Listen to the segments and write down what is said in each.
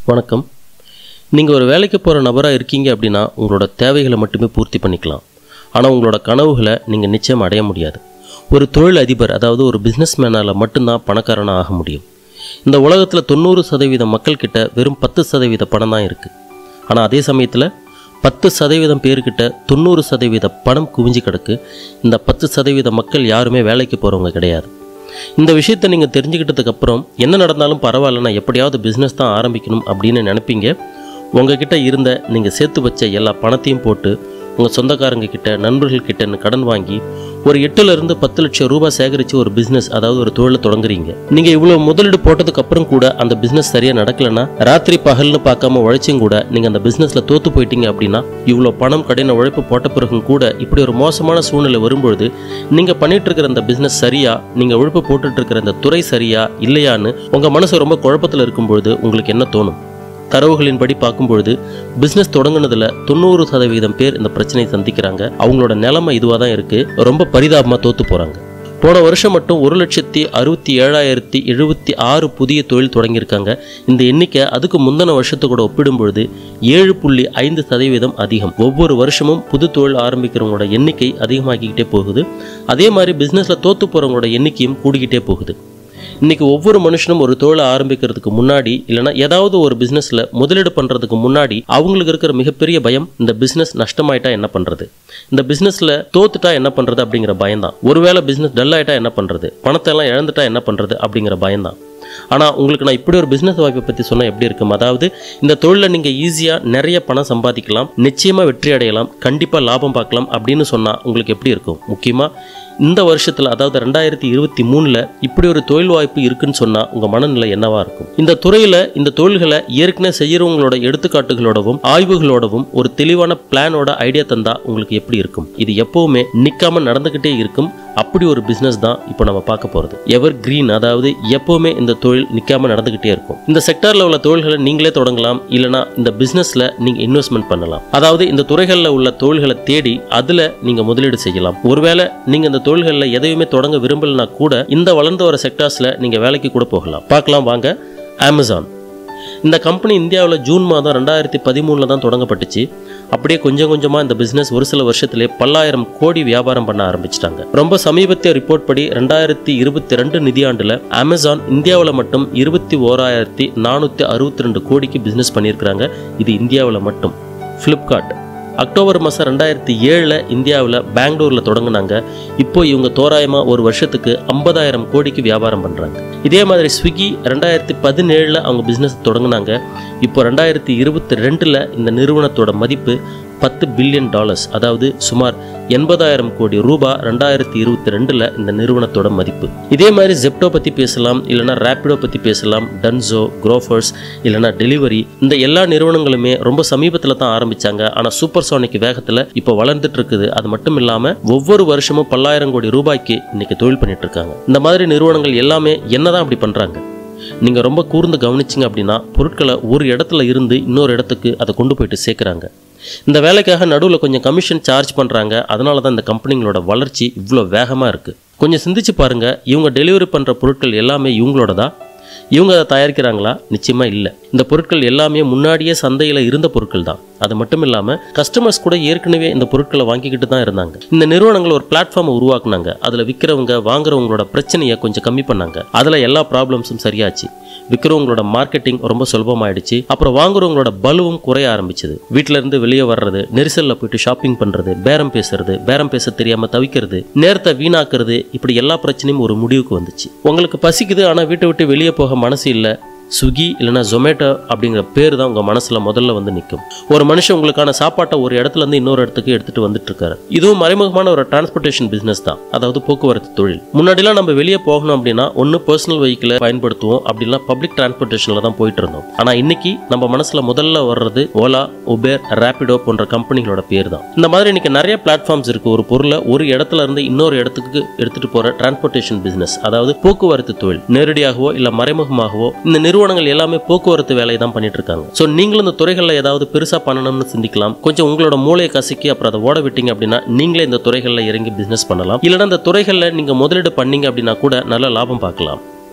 வணக்கம் நீங்கள் ஒரு வேலைக்கு போகிற நபராக இருக்கீங்க அப்படின்னா உங்களோட தேவைகளை மட்டுமே பூர்த்தி பண்ணிக்கலாம் ஆனால் உங்களோட கனவுகளை நீங்கள் நிச்சயம் அடைய முடியாது ஒரு தொழில் அதிபர் அதாவது ஒரு பிஸ்னஸ் மேனால் மட்டும்தான் பணக்காரனாக ஆக முடியும் இந்த உலகத்தில் தொண்ணூறு சதவீத மக்கள்கிட்ட வெறும் பத்து சதவீத பணம் தான் இருக்குது ஆனால் அதே சமயத்தில் பத்து சதவீதம் பேர்கிட்ட தொண்ணூறு சதவீத பணம் குவிஞ்சு கிடக்கு இந்த பத்து சதவீத மக்கள் யாருமே வேலைக்கு போகிறவங்க கிடையாது இந்த விஷயத்தை நீங்கள் தெரிஞ்சுக்கிட்டதுக்கு அப்புறம் என்ன நடந்தாலும் பரவாயில்ல நான் எப்படியாவது பிஸ்னஸ் தான் ஆரம்பிக்கணும் அப்படின்னு நினைப்பீங்க உங்ககிட்ட இருந்த நீங்கள் சேர்த்து வச்ச எல்லா பணத்தையும் போட்டு உங்கள் சொந்தக்காரங்க கிட்ட நண்பர்கள் கிட்டன்னு கடன் வாங்கி ஒரு எட்டுல இருந்து பத்து லட்சம் ரூபாய் சேகரித்து ஒரு பிஸ்னஸ் அதாவது ஒரு தொழிலை தொடங்குறீங்க நீங்கள் இவ்வளோ முதலீடு போட்டதுக்கு அப்புறம் கூட அந்த பிஸ்னஸ் சரியாக நடக்கலைன்னா ராத்திரி பகல்னு பார்க்காம உழைச்சும் கூட நீங்கள் அந்த பிஸ்னஸில் தோத்து போயிட்டீங்க அப்படின்னா இவ்வளோ பணம் கடின உழைப்பு போட்ட பிறகும் கூட இப்படி ஒரு மோசமான சூழ்நிலை வரும்பொழுது நீங்கள் பண்ணிட்டு இருக்கிற அந்த பிஸ்னஸ் சரியா நீங்கள் உழைப்பு போட்டுட்டு இருக்கிற அந்த துறை சரியா இல்லையான்னு உங்கள் மனசு ரொம்ப குழப்பத்தில் இருக்கும்பொழுது உங்களுக்கு என்ன தோணும் தரவுகளின்படி பார்க்கும்பொழுது பிஸ்னஸ் தொடங்குனதுல தொண்ணூறு சதவீதம் பேர் இந்த பிரச்சனையை சந்திக்கிறாங்க அவங்களோட நிலைமை இதுவாக தான் இருக்கு ரொம்ப பரிதாபமாக தோத்து போறாங்க போன வருஷம் மட்டும் ஒரு லட்சத்தி அறுபத்தி ஏழாயிரத்தி எழுபத்தி ஆறு புதிய தொழில் தொடங்கியிருக்காங்க இந்த எண்ணிக்கை அதுக்கு முந்தின வருஷத்து கூட ஒப்பிடும்பொழுது ஏழு புள்ளி ஐந்து சதவீதம் அதிகம் ஒவ்வொரு வருஷமும் புது தொழில் ஆரம்பிக்கிறவங்களோட எண்ணிக்கை அதிகமாகிக்கிட்டே போகுது அதே மாதிரி பிஸ்னஸில் தோத்து போகிறவங்களோட எண்ணிக்கையும் கூடிக்கிட்டே போகுது இன்னைக்கு ஒவ்வொரு மனுஷனும் ஒரு தொழிலை ஆரம்பிக்கிறதுக்கு முன்னாடி இல்லைன்னா ஏதாவது ஒரு பிஸ்னஸில் முதலீடு பண்ணுறதுக்கு முன்னாடி அவங்களுக்கு இருக்கிற மிகப்பெரிய பயம் இந்த பிஸ்னஸ் நஷ்டமாயிட்டா என்ன பண்ணுறது இந்த பிஸ்னஸில் தோத்துட்டா என்ன பண்ணுறது அப்படிங்கிற பயம்தான் ஒருவேளை பிஸ்னஸ் டல் ஆயிட்டா என்ன பண்ணுறது பணத்தை எல்லாம் இழந்துட்டா என்ன பண்ணுறது அப்படிங்கிற பயம்தான் ஆனால் உங்களுக்கு நான் இப்படி ஒரு பிஸ்னஸ் வாய்ப்பை பற்றி சொன்னால் எப்படி இருக்கும் அதாவது இந்த தொழிலில் நீங்கள் ஈஸியாக நிறைய பணம் சம்பாதிக்கலாம் நிச்சயமாக வெற்றி அடையலாம் கண்டிப்பாக லாபம் பார்க்கலாம் அப்படின்னு சொன்னால் உங்களுக்கு எப்படி இருக்கும் முக்கியமாக இந்த வருஷத்தில் அதாவது ரெண்டாயிரத்தி இருபத்தி மூணில் இப்படி ஒரு தொழில் வாய்ப்பு இருக்குன்னு சொன்னால் உங்கள் மனநிலை என்னவா இருக்கும் இந்த துறையில் இந்த தொழில்களை ஏற்கனவே செய்கிறவங்களோட எடுத்துக்காட்டுகளோடவும் ஆய்வுகளோடவும் ஒரு தெளிவான பிளானோட ஐடியா தந்தா உங்களுக்கு எப்படி இருக்கும் இது எப்பவுமே நிற்காம நடந்துக்கிட்டே இருக்கும் அப்படி ஒரு பிஸ்னஸ் தான் இப்போ நம்ம பார்க்க போகிறது எவர் கிரீன் அதாவது எப்பவுமே இந்த தொழில் நிற்காம நடந்துக்கிட்டே இருக்கும் இந்த செக்டாரில் உள்ள தொழில்களை நீங்களே தொடங்கலாம் இல்லைனா இந்த பிஸ்னஸில் நீங்கள் இன்வெஸ்ட்மெண்ட் பண்ணலாம் அதாவது இந்த துறைகளில் உள்ள தொழில்களை தேடி அதில் நீங்கள் முதலீடு செய்யலாம் ஒருவேளை நீங்கள் இந்த தொழில்களில் எதையுமே தொடங்க விரும்பலைனா கூட இந்த வளர்ந்து வர செக்டார்ஸில் நீங்கள் வேலைக்கு கூட போகலாம் பார்க்கலாம் வாங்க அமேசான் இந்த கம்பெனி இந்தியாவில் ஜூன் மாதம் ரெண்டாயிரத்தி பதிமூணில் தான் தொடங்கப்பட்டுச்சு அப்படியே கொஞ்சம் கொஞ்சமாக இந்த பிஸ்னஸ் ஒரு சில வருஷத்திலே பல்லாயிரம் கோடி வியாபாரம் பண்ண ஆரம்பிச்சிட்டாங்க ரொம்ப சமீபத்திய ரிப்போர்ட் படி ரெண்டாயிரத்தி இருபத்தி ரெண்டு நிதியாண்டில் அமேசான் இந்தியாவில் மட்டும் இருபத்தி ஓராயிரத்தி நானூற்றி அறுபத்தி ரெண்டு கோடிக்கு பிஸ்னஸ் பண்ணியிருக்கிறாங்க இது இந்தியாவில் மட்டும் ஃப்ளிப்கார்ட் அக்டோபர் மாதம் ரெண்டாயிரத்தி ஏழில் இந்தியாவில் பெங்களூரில் தொடங்கினாங்க இப்போ இவங்க தோராயமாக ஒரு வருஷத்துக்கு ஐம்பதாயிரம் கோடிக்கு வியாபாரம் பண்ணுறாங்க இதே மாதிரி ஸ்விக்கி ரெண்டாயிரத்தி பதினேழில் அவங்க பிஸ்னஸ் தொடங்கினாங்க இப்போ ரெண்டாயிரத்தி இருபத்தி ரெண்டில் இந்த நிறுவனத்தோட மதிப்பு பத்து பில்லியன் டாலர்ஸ் அதாவது சுமார் எண்பதாயிரம் கோடி ரூபாய் ரெண்டாயிரத்தி இருபத்தி ரெண்டில் இந்த நிறுவனத்தோட மதிப்பு இதே மாதிரி ஜெப்டோ பற்றி பேசலாம் இல்லைனா ரேப்பிடோ பற்றி பேசலாம் டன்சோ குரோஃபர்ஸ் இல்லைனா டெலிவரி இந்த எல்லா நிறுவனங்களுமே ரொம்ப சமீபத்தில் தான் ஆரம்பிச்சாங்க ஆனால் சூப்பர் சோனிக் வேகத்தில் இப்போ வளர்ந்துட்டு இருக்குது அது மட்டும் இல்லாமல் ஒவ்வொரு வருஷமும் பல்லாயிரம் கோடி ரூபாய்க்கு இன்னைக்கு தொழில் பண்ணிட்டு இருக்காங்க இந்த மாதிரி நிறுவனங்கள் எல்லாமே என்னதான் அப்படி பண்ணுறாங்க நீங்கள் ரொம்ப கூர்ந்து கவனிச்சிங்க அப்படின்னா பொருட்களை ஒரு இடத்துல இருந்து இன்னொரு இடத்துக்கு அதை கொண்டு போயிட்டு சேர்க்குறாங்க இந்த வேலைக்காக நடுவில் கொஞ்சம் கமிஷன் சார்ஜ் பண்ணுறாங்க அதனால தான் இந்த கம்பெனிங்களோட வளர்ச்சி இவ்வளோ வேகமாக இருக்குது கொஞ்சம் சிந்திச்சு பாருங்கள் இவங்க டெலிவரி பண்ணுற பொருட்கள் எல்லாமே இவங்களோடதா இவங்க அதை தயாரிக்கிறாங்களா நிச்சயமாக இல்லை இந்த பொருட்கள் எல்லாமே முன்னாடியே சந்தையில் இருந்த பொருட்கள் தான் அது மட்டும் இல்லாமல் கஸ்டமர்ஸ் கூட ஏற்கனவே இந்த பொருட்களை வாங்கிக்கிட்டு தான் இருந்தாங்க இந்த நிறுவனங்கள் ஒரு பிளாட்ஃபார்மை உருவாக்குனாங்க அதில் விற்கிறவங்க வாங்குறவங்களோட பிரச்சனையை கொஞ்சம் கம்மி பண்ணாங்க அதில் எல்லா ப்ராப்ளம்ஸும் சரியாச்சு விற்கிறவங்களோட மார்க்கெட்டிங் ரொம்ப சுலபமாயிடுச்சு அப்புறம் வாங்குறவங்களோட பலுவும் குறைய ஆரம்பிச்சது வீட்டில இருந்து வெளியே வர்றது நெரிசல்ல போயிட்டு ஷாப்பிங் பண்றது பேரம் பேசுறது பேரம் பேச தெரியாம தவிக்கிறது நேரத்தை வீணாக்குறது இப்படி எல்லா பிரச்சனையும் ஒரு முடிவுக்கு வந்துச்சு உங்களுக்கு பசிக்குது ஆனா வீட்டை விட்டு வெளியே போக மனசு இல்லை ஸ்விக்கி இல்லைனா ஜொமேட்டோ அப்படிங்கிற பேர் தான் உங்கள் மனசில் முதல்ல வந்து நிற்கும் ஒரு மனுஷன் உங்களுக்கான சாப்பாட்டை ஒரு இடத்துல இருந்து இன்னொரு இடத்துக்கு எடுத்துகிட்டு வந்துட்டு இருக்காரு இதுவும் மறைமுகமான ஒரு டிரான்ஸ்போர்ட்டேஷன் பிஸ்னஸ் தான் அதாவது போக்குவரத்து தொழில் முன்னாடிலாம் நம்ம வெளியே போகணும் அப்படின்னா ஒன்று பர்சனல் வெஹிக்கிளை பயன்படுத்துவோம் அப்படின்னா பப்ளிக் டிரான்ஸ்போர்ட்டேஷனில் தான் போயிட்டு இருந்தோம் ஆனால் இன்னைக்கு நம்ம மனசில் முதல்ல வர்றது ஓலா உபேர் ரேபிடோ போன்ற கம்பெனிகளோட பேர் தான் இந்த மாதிரி இன்னைக்கு நிறைய பிளாட்ஃபார்ம்ஸ் இருக்கு ஒரு பொருளை ஒரு இடத்துல இருந்து இன்னொரு இடத்துக்கு எடுத்துட்டு போற டிரான்ஸ்போர்ட்டேஷன் பிசினஸ் அதாவது போக்குவரத்து தொழில் நேரடியாகவோ இல்ல மறைமுகமாகவோ இந்த நிறுவனங்கள் எல்லாமே போக்குவரத்து வேலையை தான் பண்ணிட்டு இருக்காங்க ஸோ நீங்களும் இந்த துறைகளில் ஏதாவது பெருசா பண்ணணும்னு சிந்திக்கலாம் கொஞ்சம் உங்களோட மூளையை கசக்கி அப்புறம் அதை ஓட விட்டீங்க அப்படின்னா நீங்களே இந்த துறைகளில் இறங்கி பிசினஸ் பண்ணலாம் இல்லைன்னா இந்த துறைகளில் நீங்க முதலீடு பண்ணீங்க அப்படின்னா கூட நல்ல லாபம் பார்க்கலாம்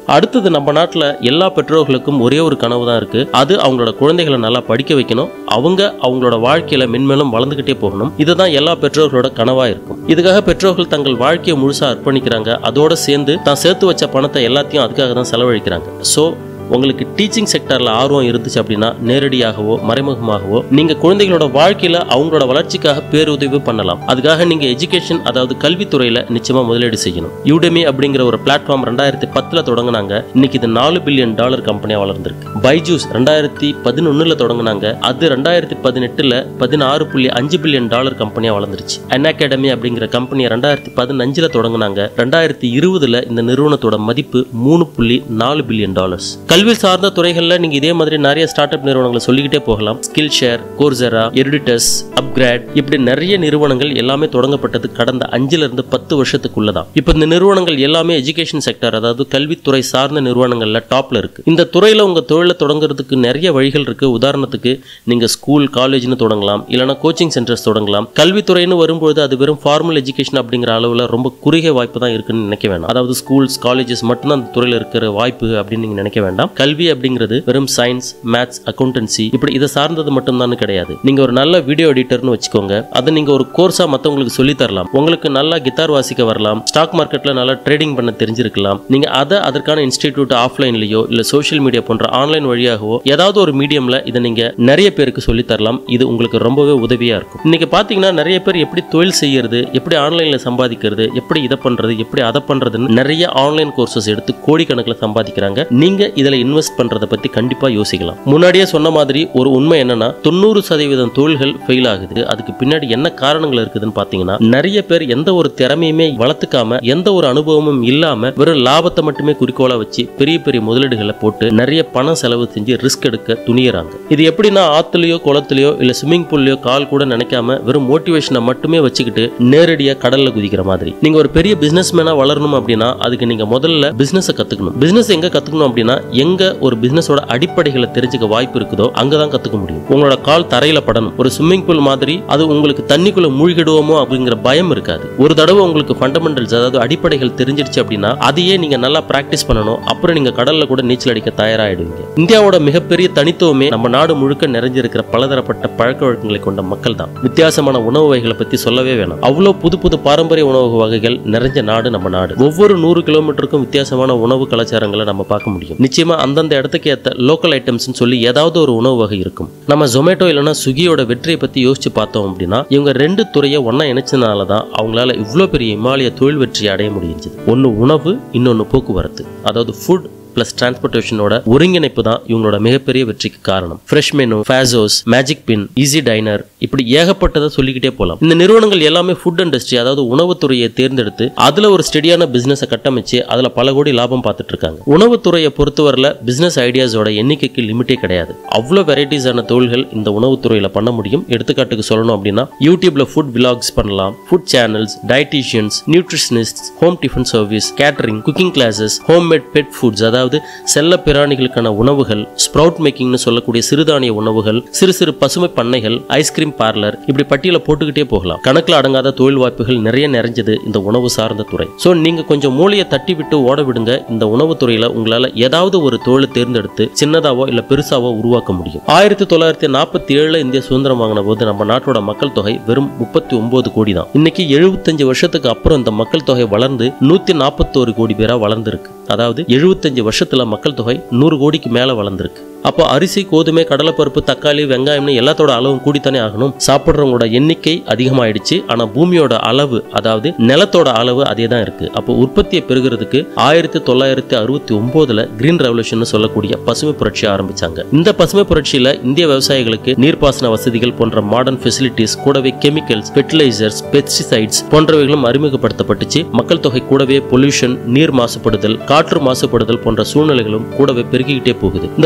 அடுத்தது நம்ம நாட்டில் எல்லா பெற்றோர்களுக்கும் ஒரே ஒரு கனவு தான் இருக்கு அது அவங்களோட குழந்தைகளை நல்லா படிக்க வைக்கணும் அவங்க அவங்களோட வாழ்க்கையில மென்மேலும் வளர்ந்துகிட்டே போகணும் இதுதான் எல்லா பெற்றோர்களோட கனவா இருக்கும் இதுக்காக பெற்றோர்கள் தங்கள் வாழ்க்கையை முழுசா அர்ப்பணிக்கிறாங்க அதோட சேர்ந்து தான் சேர்த்து வச்ச பணத்தை எல்லாத்தையும் அதுக்காக தான் செலவழிக்கிறாங்க ஸோ உங்களுக்கு டீச்சிங் செக்டர்ல ஆர்வம் இருந்துச்சு அப்படின்னா நேரடியாகவோ மறைமுகமாகவோ நீங்க குழந்தைகளோட வாழ்க்கையில அவங்களோட வளர்ச்சிக்காக பேருதவி பண்ணலாம் அதுக்காக நீங்க எஜுகேஷன் அதாவது கல்வித்துறையில நிச்சயமா முதலீடு செய்யணும் யூடெமி அப்படிங்கிற ஒரு பிளாட்ஃபார்ம் ரெண்டாயிரத்தி பத்துல தொடங்குனாங்க இன்னைக்கு இது நாலு பில்லியன் டாலர் கம்பெனியா வளர்ந்துருக்கு பைஜூஸ் ரெண்டாயிரத்தி பதினொன்னுல தொடங்குனாங்க அது ரெண்டாயிரத்தி பதினெட்டுல பதினாறு புள்ளி அஞ்சு பில்லியன் டாலர் கம்பெனியா வளர்ந்துருச்சு அன் அகாடமி அப்படிங்கிற கம்பெனியை ரெண்டாயிரத்தி பதினஞ்சுல தொடங்குனாங்க ரெண்டாயிரத்தி இருபதுல இந்த நிறுவனத்தோட மதிப்பு மூணு புள்ளி நாலு பில்லியன் டாலர்ஸ் கல்வி சார்ந்த துறைகள்ல நீங்க இதே மாதிரி நிறைய ஸ்டார்ட் அப் நிறுவனங்களை சொல்லிக்கிட்டே போகலாம் Skillshare Coursera Eruditus upGrad இப்படி நிறைய நிறுவனங்கள் எல்லாமே தொடங்கப்பட்டது கடந்த அஞ்சுல இருந்து பத்து வருஷத்துக்குள்ளதான் இப்போ இந்த நிறுவனங்கள் எல்லாமே எஜுகேஷன் செக்டர் அதாவது கல்வித்துறை சார்ந்த நிறுவனங்கள்ல டாப்ல இருக்கு இந்த துறையில உங்க தொழிலை தொடங்குறதுக்கு நிறைய வழிகள் இருக்கு உதாரணத்துக்கு நீங்க ஸ்கூல் காலேஜ்னு தொடங்கலாம் இல்லைன்னா கோச்சிங் சென்டர்ஸ் தொடங்கலாம் கல்வித்துறைன்னு வரும்போது அது வெறும் ஃபார்மல் எஜுகேஷன் அப்படிங்கிற அளவுல ரொம்ப குறுகிய வாய்ப்பு தான் இருக்குன்னு நினைக்க வேண்டாம் அதாவது ஸ்கூல்ஸ் காலேஜஸ் மட்டும்தான் அந்த துறையில் இருக்கிற வாய்ப்பு அப்படின்னு நீங்க நினைக்க வேண்டாம் கல்வி அப்படிங்கிறது வெறும் சயின்ஸ் மேத்ஸ் அக்கௌண்டன்சி இப்படி இதை சார்ந்தது மட்டும்தான் கிடையாது நீங்க ஒரு நல்ல வீடியோ எடிட்டர்னு வச்சுக்கோங்க அதை நீங்க ஒரு கோர்ஸா மத்தவங்களுக்கு சொல்லி தரலாம் உங்களுக்கு நல்லா கிட்டார் வாசிக்க வரலாம் ஸ்டாக் மார்க்கெட்ல நல்லா ட்ரேடிங் பண்ண தெரிஞ்சிருக்கலாம் நீங்க அதை அதற்கான இன்ஸ்டிடியூட் ஆஃப்லைன்லயோ இல்ல சோஷியல் மீடியா போன்ற ஆன்லைன் வழியாகவோ ஏதாவது ஒரு மீடியம்ல இதை நீங்க நிறைய பேருக்கு சொல்லி தரலாம் இது உங்களுக்கு ரொம்பவே உதவியா இருக்கும் இன்னைக்கு பாத்தீங்கன்னா நிறைய பேர் எப்படி தொழில் செய்யறது எப்படி ஆன்லைன்ல சம்பாதிக்கிறது எப்படி இதை பண்றது எப்படி அதை பண்றதுன்னு நிறைய ஆன்லைன் கோர்சஸ் எடுத்து கோடிக்கணக்கில் சம்பாதிக்கிறாங்க நீங்க இதுல இன்வெஸ்ட் பண்றதை பத்தி கண்டிப்பா யோசிக்கலாம் முன்னாடியே சொன்ன மாதிரி ஒரு உண்மை என்னன்னா தொண்ணூறு சதவீதம் தொழில்கள் ஃபெயில் ஆகுது அதுக்கு பின்னாடி என்ன காரணங்கள் இருக்குதுன்னு பாத்தீங்கன்னா நிறைய பேர் எந்த ஒரு திறமையுமே வளர்த்துக்காம எந்த ஒரு அனுபவமும் இல்லாம வெறும் லாபத்தை மட்டுமே குறிக்கோளா வச்சு பெரிய பெரிய முதலீடுகளை போட்டு நிறைய பணம் செலவு செஞ்சு ரிஸ்க் எடுக்க துணியறாங்க இது எப்படின்னா ஆத்துலயோ குளத்துலயோ இல்ல ஸ்விம்மிங் பூல்லயோ கால் கூட நினைக்காம வெறும் மோட்டிவேஷனை மட்டுமே வச்சுக்கிட்டு நேரடியா கடல்ல குதிக்கிற மாதிரி நீங்க ஒரு பெரிய பிசினஸ் மேனா வளரணும் அப்படின்னா அதுக்கு நீங்க முதல்ல பிசினஸ் கத்துக்கணும் பிசினஸ் எங்க கத்துக்கணும் அப்படின்னா எங்க ஒரு பிசினஸோட அடிப்படைகளை தெரிஞ்சுக்க வாய்ப்பு இருக்குதோ அங்கதான் கத்துக்க முடியும் உங்களோட கால் தரையில படணும் ஒரு ஸ்விம்மிங் பூல் மாதிரி அது உங்களுக்கு தண்ணிக்குள்ள மூழ்கிடுவோமோ அப்படிங்கிற பயம் இருக்காது ஒரு தடவை உங்களுக்கு ஃபண்டமெண்டல்ஸ் அதாவது அடிப்படைகள் தெரிஞ்சிடுச்சு அப்படின்னா அதையே நீங்க நல்லா பிராக்டிஸ் பண்ணணும் அப்புறம் நீங்க கடல்ல கூட நீச்சல் அடிக்க தயாராயிடுவீங்க இந்தியாவோட மிகப்பெரிய தனித்துவமே நம்ம நாடு முழுக்க நிறைஞ்சிருக்கிற பலதரப்பட்ட பழக்க வழக்கங்களை கொண்ட மக்கள் தான் வித்தியாசமான உணவு வகைகளை பத்தி சொல்லவே வேணாம் அவ்வளவு புது புது பாரம்பரிய உணவு வகைகள் நிறைஞ்ச நாடு நம்ம நாடு ஒவ்வொரு நூறு கிலோமீட்டருக்கும் வித்தியாசமான உணவு கலாச்சாரங்களை நம்ம பார்க்க முடியும் நிச்சயமா அந்தந்த இடத்துக்கு ஏத்த லோக்கல் ஐட்டம்ஸ்னு சொல்லி ஏதாவது ஒரு உணவு வகை இருக்கும் நம்ம ஜொமேட்டோ இல்லைன்னா ஸ்விக்கியோட வெற்றியை பத்தி யோசிச்சு பார்த்தோம் அப்படின்னா இவங்க ரெண்டு துறையை ஒண்ணா இணைச்சதுனால தான் அவங்களால இவ்வளோ பெரிய இமாலய தொழில் வெற்றியை அடைய முடிஞ்சது ஒன்று உணவு இன்னொன்று போக்குவரத்து அதாவது ஃபுட் பிளஸ் டிரான்ஸ்போர்ட்டேஷனோட ஒருங்கிணைப்பு தான் இவங்களோட மிகப்பெரிய வெற்றிக்கு காரணம் FreshMenu Faasos magicpin EazyDiner இப்படி ஏகப்பட்டதை சொல்லிக்கிட்டே போகலாம் இந்த நிறுவனங்கள் எல்லாமே ஃபுட் இண்டஸ்ட்ரி அதாவது உணவுத்துறையை தேர்ந்தெடுத்து அதுல ஒரு ஸ்டெடியான பிசினஸை கட்டமைச்சு அதுல பல கோடி லாபம் பார்த்துட்டு இருக்காங்க உணவுத்துறையை பொறுத்தவரையில பிசினஸ் ஐடியாஸோட எண்ணிக்கைக்கு லிமிட்டே கிடையாது அவ்வளோ வெரைட்டிஸான தொழில்கள் இந்த உணவுத்துறையில பண்ண முடியும் எடுத்துக்காட்டுக்கு சொல்லணும் அப்படின்னா யூடியூப்ல ஃபுட் விலாக்ஸ் பண்ணலாம் food channels dietitians nutritionist home tiffin service catering cooking classes homemade pet foods அதாவது செல்ல பிராணிகளுக்கான உணவுகள் ஸ்ப்ரவுட் மேக்கிங்னு சொல்லக்கூடிய சிறுதானிய உணவுகள் சிறு சிறு பசுமை பண்ணைகள் ஐஸ்கிரீம் பார்லர் இப்படி பட்டியலை போட்டுக்கிட்டே போகலாம் கணக்கில் அடங்காத தொழில் வாய்ப்புகள் நிறைய நிறைஞ்சது இந்த உணவு சார்ந்த துறை ஸோ நீங்க கொஞ்சம் மூளையை தட்டி விட்டு ஓட விடுங்க இந்த உணவு துறையில உங்களால ஏதாவது ஒரு தொழிலை தேர்ந்தெடுத்து சின்னதாவோ இல்ல பெருசாவோ உருவாக்க முடியும் ஆயிரத்தி தொள்ளாயிரத்தி நாற்பத்தி ஏழுல இந்திய சுதந்திரம் வாங்கின போது நம்ம நாட்டோட மக்கள் தொகை வெறும் முப்பத்தி ஒன்பது கோடி தான் இன்னைக்கு எழுபத்தஞ்சு வருஷத்துக்கு அப்புறம் இந்த மக்கள் தொகை வளர்ந்து நூத்தி நாற்பத்தோரு கோடி பேரா வளர்ந்துருக்கு அதாவது எழுபத்தஞ்சு வருஷத்துல மக்கள் தொகை நூறு கோடிக்கு மேல வளர்ந்துருக்கு அப்போ அரிசி கோதுமை கடலைப்பருப்பு தக்காளி வெங்காயம்னு எல்லாத்தோட அளவும் கூடித்தானே ஆகணும் சாப்பிட்றவங்களோட எண்ணிக்கை அதிகமாயிடுச்சு ஆனா பூமியோட அளவு அதாவது நிலத்தோட அளவு அதே தான் இருக்கு அப்போ உற்பத்தியை பெருகிறதுக்கு ஆயிரத்தி தொள்ளாயிரத்தி அறுபத்தி ஒன்பதுல கிரீன் ரெவல்யூஷன் சொல்லக்கூடிய பசுமை புரட்சி ஆரம்பிச்சாங்க இந்த பசுமை புரட்சியில இந்திய விவசாயிகளுக்கு நீர்ப்பாசன வசதிகள் போன்ற மாடர்ன் ஃபெசிலிட்டிஸ் கூடவே கெமிக்கல்ஸ் ஃபெர்டிலைசர்ஸ் பெஸ்டிசைட்ஸ் போன்றவைகளும் அறிமுகப்படுத்தப்பட்டுச்சு மக்கள் தொகை கூடவே பொல்யூஷன் நீர் மாசுபடுதல் காற்று மாசுபடுதல் போன்ற சூழ்நிலைகளும் கூடவே பெருகிக்கிட்டே போகுது இந்த பொல்யூஷன்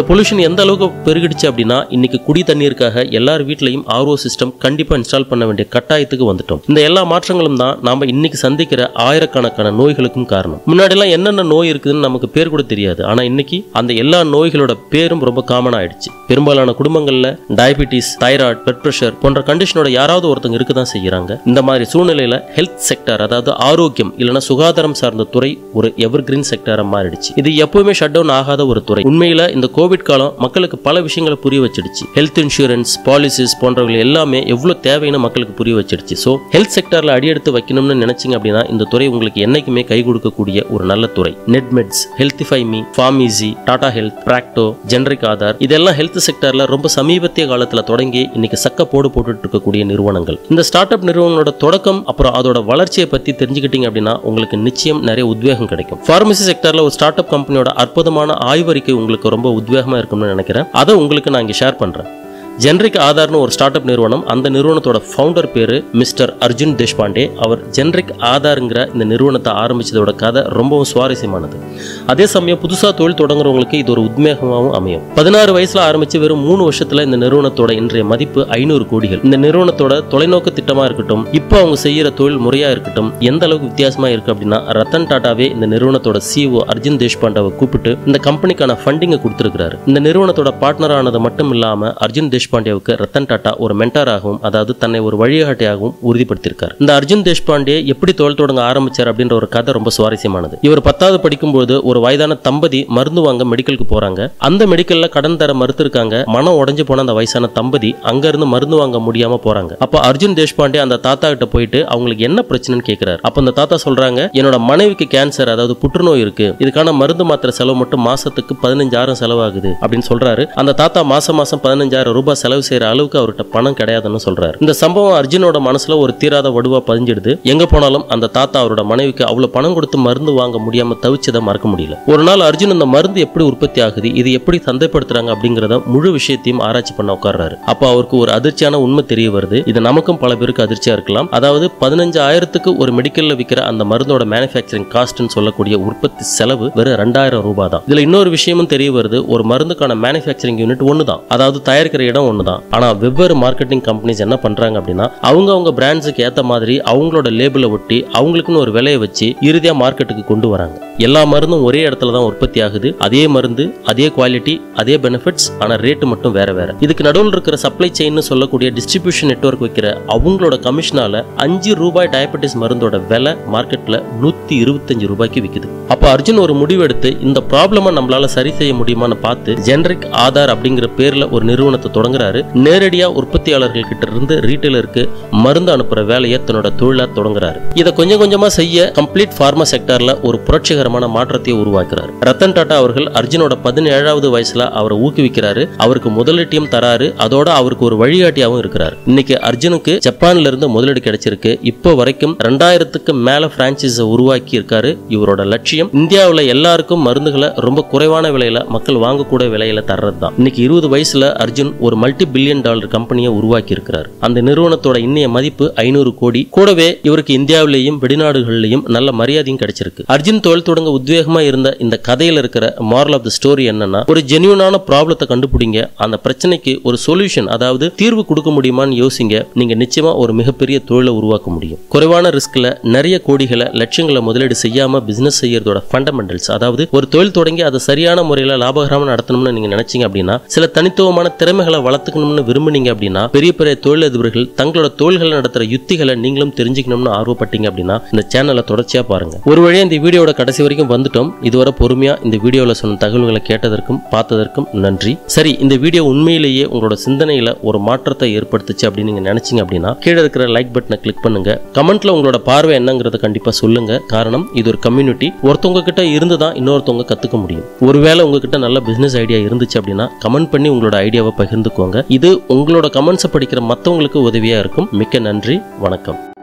எந்த அளவுக்கு பெருகிடுச்சு அப்படின்னா இன்னைக்கு குடி தண்ணீருக்காக எல்லார் வீட்லையும் ஆர்ஓ சிஸ்டம் கண்டிப்பா இன்ஸ்டால் பண்ண வேண்டிய கட்டாயத்துக்கு வந்துட்டோம் இந்த எல்லா மாற்றங்களும் தான் நாம இன்னைக்கு சந்திக்கிற ஆயிரக்கணக்கான நோய்களுக்கும் காரணம் முன்னாடிலாம் என்னென்ன நோய் இருக்குதுன்னு நமக்கு பேர் கூட தெரியாது ஆனா இன்னைக்கு அந்த எல்லா நோய்களோட பேரும் ரொம்ப காமன் ஆயிடுச்சு பெரும்பாலான குடும்பங்கள்ல டயபிட்டிஸ் தைராய்டு பிளட் பிரஷர் போன்ற கண்டிஷனோட யாராவது ஒருத்தங்க இருக்க தான் செய்யறாங்க இந்த மாதிரி சூழ்நிலையில ஹெல்த் செக்டர் அதாவது ஆரோக்கியம் இல்லைன்னா சுகாதாரம் சார்ந்த துறை ஒரு எவர் கிரீன் செக்டரா மாறிடுச்சு இது எப்பவுமே ஷட் டவுன் ஆகாத ஒரு துறை உண்மையில இந்த கோவிட் காலம் மக்களுக்கு பல விஷயங்களை புரிய வச்சிடுச்சு ஹெல்த் இன்சூரன்ஸ் பாலிசிஸ் போன்றவர்கள் எல்லாமே எவ்வளவு தேவைன்னு மக்களுக்கு புரிய வச்சிடுச்சு ஸோ ஹெல்த் செக்டர்ல அடியெடுத்து வைக்கணும்னு நினைச்சீங்க அப்படின்னா இந்த துறை உங்களுக்கு என்னைக்குமே கை கொடுக்கக்கூடிய ஒரு நல்ல துறை Netmeds HealthifyMe PharmEasy Tata health Practo generic Aadhaar இதெல்லாம் ஹெல்த் செக்டர்ல ரொம்ப சமீபத்திய காலத்துல தொடங்கி இன்னைக்கு சக்க போடு போட்டுட்டு இருக்கக்கூடிய நிறுவனங்கள் இந்த ஸ்டார்ட் அப் நிறுவனங்களோட தொடக்கம் அப்புறம் அதோட வளர்ச்சியை பத்தி தெரிஞ்சுக்கிட்டீங்க அப்படின்னா உங்களுக்கு நிச்சயம் நிறைய உத்வேகம் கிடைக்கும் ஃபார்மசி செக்டர்ல ஒரு ஸ்டார்ட் அப் கம்பெனியோட அற்புதமான ஆய்வறிக்கை உங்களுக்கு ரொம்ப உத்வேகமா இருக்கும்னு நினைக்கிறேன் அதை உங்களுக்கு நான் இங்க ஷேர் பண்றேன் ஜென்ரிக் ஆதார்னு ஒரு ஸ்டார்ட் அப் நிறுவனம் அந்த நிறுவனத்தோட ஃபவுண்டர் பேரு மிஸ்டர் அர்ஜுன் தேஷ்பாண்டே அவர் ஜென்ரிக் ஆதாருங்கிற இந்த நிறுவனத்தை ஆரம்பிச்சதோட கதை ரொம்பவும் சுவாரஸ்யமானது அதே சமயம் புதுசா தொழில் தொடங்குறவங்களுக்கு இது ஒரு உத்வேகமாகவும் அமையும் பதினாறு வயசுல ஆரம்பிச்சு வெறும் மூணு வருஷத்துல இந்த நிறுவனத்தோட இன்றைய மதிப்பு ஐநூறு கோடிகள் இந்த நிறுவனத்தோட தொலைநோக்கு திட்டமா இருக்கட்டும் இப்போ அவங்க செய்யற தொழில் முறையா இருக்கட்டும் எந்த அளவுக்கு வித்தியாசமா இருக்கு அப்படின்னா ரத்தன் டாட்டாவே இந்த நிறுவனத்தோட சிஓ அர்ஜுன் தேஷ்பாண்டாவை கூப்பிட்டு இந்த கம்பெனிக்கான ஃபண்டிங்கை கொடுத்திருக்கிறாரு இந்த நிறுவனத்தோட பார்ட்னர் ஆனது மட்டும் இல்லாம அர்ஜுன் தேஷ்பாண்டேவுக்கு ரத்தன் டாட்டா ஒரு மென்டாராகவும் அதாவது தன்னை ஒரு வழிகாட்டியாகவும் உறுதிப்படுத்தியிருக்கார் இந்த அர்ஜுன் தேஷ்பாண்டே எப்படி தொழில் தொடங்க ஆரம்பிச்சார் அப்படின்ற ஒரு கதை ரொம்ப சுவாரஸ்யமானது இவர் பத்தாவது படிக்கும்போது ஒரு வயதான தம்பதி மருந்து வாங்க மெடிக்கலுக்கு போறாங்க அந்த மெடிக்கல்ல கடன் தர மறுத்திருக்காங்க மனம் உடைஞ்சு போன அந்த வயசான தம்பதி அங்க இருந்து மருந்து வாங்க முடியாம போறாங்க அப்ப அர்ஜுன் தேஷ்பாண்டே அந்த தாத்தா கிட்ட போயிட்டு அவங்களுக்கு என்ன பிரச்சனைன்னு கேக்குறாரு அப்ப அந்த தாத்தா சொல்றாங்க என்னோட மனைவிக்கு கேன்சர் அதாவது புற்றுநோய் இருக்கு இதுக்கான மருந்து மாத்திரை செலவு மட்டும் மாசத்துக்கு பதினஞ்சாயிரம் செலவாகுது அப்படின்னு சொல்றாரு அந்த தாத்தா மாசம் மாசம் பதினஞ்சாயிரம் ரூபாய் செலவு செய்யற அளவுக்கு அவர்கிட்ட பணம் கிடையாதுன்னு சொல்றாரு இந்த சம்பவம் அர்ஜுனோட மனசுல ஒரு தீராத வடுவா பதிஞ்சிடுது எங்க போனாலும் அந்த தாத்தா அவரோட மனைவிக்கு அவ்வளவு பணம் கொடுத்து மருந்து வாங்க முடியாம தவிச்சதை மறக்க முடியல ஒரு நாள் அர்ஜுன் இந்த மருந்து எப்படி உற்பத்தி ஆகுது இது எப்படி சந்தைப்படுத்துறாங்க அப்படிங்கறத முழு விஷயத்தையும் ஆராய்ச்சி பண்ண உட்கார்றாரு அப்ப அவருக்கு ஒரு அதிர்ச்சியான உண்மை தெரிய வருது இது நமக்கும் பல பேருக்கு அதிர்ச்சியா இருக்கலாம் அதாவது பதினஞ்சாயிரத்துக்கு ஒரு மெடிக்கல்ல விற்கிற அந்த மருந்தோட மேனுஃபேக்சரிங் காஸ்ட்னு சொல்லக்கூடிய உற்பத்தி செலவு வெறும் ரெண்டாயிரம் ரூபாய் தான் இதுல இன்னொரு விஷயமும் தெரிய வருது ஒரு மருந்துக்கான மேனுஃபேக்சரிங் யூனிட் ஒன்று தான் அதாவது தயாரிக்கிற இடம் ஒன்று தான் ஆனா வெவ்வேறு மார்க்கெட்டிங் கம்பெனிஸ் என்ன பண்றாங்க அப்படின்னா அவங்க அவங்க பிராண்ட்ஸுக்கு ஏத்த மாதிரி அவங்களோட லேபிளை ஒட்டி அவங்களுக்குன்னு ஒரு விலையை வச்சு இறுதியா மார்க்கெட்டுக்கு கொண்டு வராங்க எல்லா மருந்தும் ஒரே இடத்துல தான் உற்பத்தி ஆகுது அதே மருந்து அதே குவாலிட்டி அதே பெனிஃபிட்ஸ் ஆனா ரேட்டு மட்டும் வேற வேற இதுக்கு நடுவில் இருக்கிற சப்ளை செயின்னு சொல்லக்கூடிய டிஸ்ட்ரிபியூஷன் நெட்வொர்க் வைக்கிற அவங்களோட கமிஷனால அஞ்சு ரூபாய் டயபெட்டிஸ் மருந்தோட விலை மார்க்கெட்ல நூத்தி இருபத்தஞ்சு ரூபாய்க்கு விக்குது அப்ப அர்ஜுன் ஒரு முடிவு எடுத்து இந்த ப்ராப்ளமை நம்மளால சரி செய்ய முடியுமான்னு பார்த்து ஜெனரிக் ஆதார் அப்படிங்கிற பேர்ல ஒரு நிறுவனத்தை தொடங்குறாரு நேரடியா உற்பத்தியாளர்கள் கிட்ட இருந்து ரீட்டைலருக்கு மருந்து அனுப்புற வேலையை தன்னோட தொழிலா தொடங்குறாரு இதை கொஞ்சம் கொஞ்சமா செய்ய கம்ப்ளீட் ஃபார்மா செக்டர்ல ஒரு புரட்சிகரமான மாற்றத்தை உருவாக்குறாரு ரத்தன் டாடா அவர்கள் அர்ஜுனோட பதினேழாவது வயசுல அவரை ஊக்குவிக்கிறாரு அவருக்கு முதலீட்டையும் தராரு அதோட அவருக்கு ஒரு வழிகாட்டியாகவும் இருக்கிறாரு இன்னைக்கு அர்ஜுனுக்கு ஜப்பான்ல இருந்து முதலீடு கிடைச்சிருக்கு இப்போ வரைக்கும் ரெண்டாயிரத்துக்கு மேல பிரான்ச்சைஸ உருவாக்கி இருக்காரு இவரோட லட்சியம் இந்தியாவுல எல்லாருக்கும் மருந்துகளை ரொம்ப குறைவான விலையில மக்கள் வாங்கக்கூடிய விலையில தர்றது தான் இன்னைக்கு இருபது வயசுல அர்ஜுன் ஒரு மல்டி பில்லியன் டாலர் கம்பெனியை உருவாக்கி இருக்கிறார் அந்த நிறுவனத்தோட இன்னைய மதிப்பு ஐநூறு கோடி கூடவே இவருக்கு இந்தியாவிலேயும் வெளிநாடுகளிலேயும் நல்ல மரியாதையும் கிடைச்சிருக்கு அர்ஜுன் தொழில் தொடங்க உத்வேகமா இருந்த இந்த கதையில இருக்கிற மாரல் ஆஃப் த ஸ்டோரி என்னன்னா ஒரு ஜெனியூனான ப்ராப்ளத்தை கண்டுபிடிங்க அந்த பிரச்சனைக்கு ஒரு சொல்யூஷன் அதாவது தீர்வு கொடுக்க முடியுமான்னு யோசிங்க நீங்க நிச்சயமா ஒரு மிகப்பெரிய தொழிலை உருவாக்க முடியும் குறைவான ரிஸ்க்ல நிறைய கோடிகளை லட்சங்களை முதலீடு செய்யாம பிசினஸ் செய்யறதோட ஃபண்டமெண்டல்ஸ் அதாவது ஒரு தொழில் தொடங்கி அதை சரியான முறையில லாபகரமா நடத்தணும்னு நீங்க நினைச்சீங்க அப்படின்னா சில தனித்துவமான திறமைகளை வளர்த்துக்கணும்னு விரும்புனீங்க அப்படின்னா பெரிய பெரிய தொழிலதிபர்கள் தங்களோட தொழில்களை நடத்துற யுத்திகளை நீங்களும் தெரிஞ்சுக்கணும்னு ஆர்வப்பட்டீங்க அப்படின்னா இந்த சேனலை தொடர்ச்சியா பாருங்க ஒரு வழியா இந்த வீடியோட கடைசி வரைக்கும் வந்துட்டோம் இதுவரை பொறுமையா இந்த வீடியோல சொன்ன தகவல்களை கேட்டதற்கும் பார்த்ததற்கும் நன்றி சரி இந்த வீடியோ உண்மையிலேயே உங்களோட சிந்தனையில ஒரு மாற்றத்தை ஏற்படுத்துச்சு அப்படின்னு நீங்க நினைச்சீங்க அப்படின்னா கீழே இருக்கிற லைக் பட்டனை கிளிக் பண்ணுங்க கமெண்ட்ல உங்களோட பார்வை என்னங்கிறத கண்டிப்பா சொல்லுங்க காரணம் இது ஒரு கம்யூனிட்டி ஒருத்தவங்க கிட்ட இருந்து தான் இன்னொருத்தவங்க கத்துக்க முடியும் ஒருவேளை உங்ககிட்ட நல்ல பிசினஸ் ஐடியா இருந்துச்சு அப்படின்னா கமெண்ட் பண்ணி உங்களோட ஐடியாவை பகிர்ந்துக்கோங்க இது உங்களோட கமெண்ட்ஸை படிக்கிற மற்றவங்களுக்கு உதவியா இருக்கும் மிக்க நன்றி வணக்கம்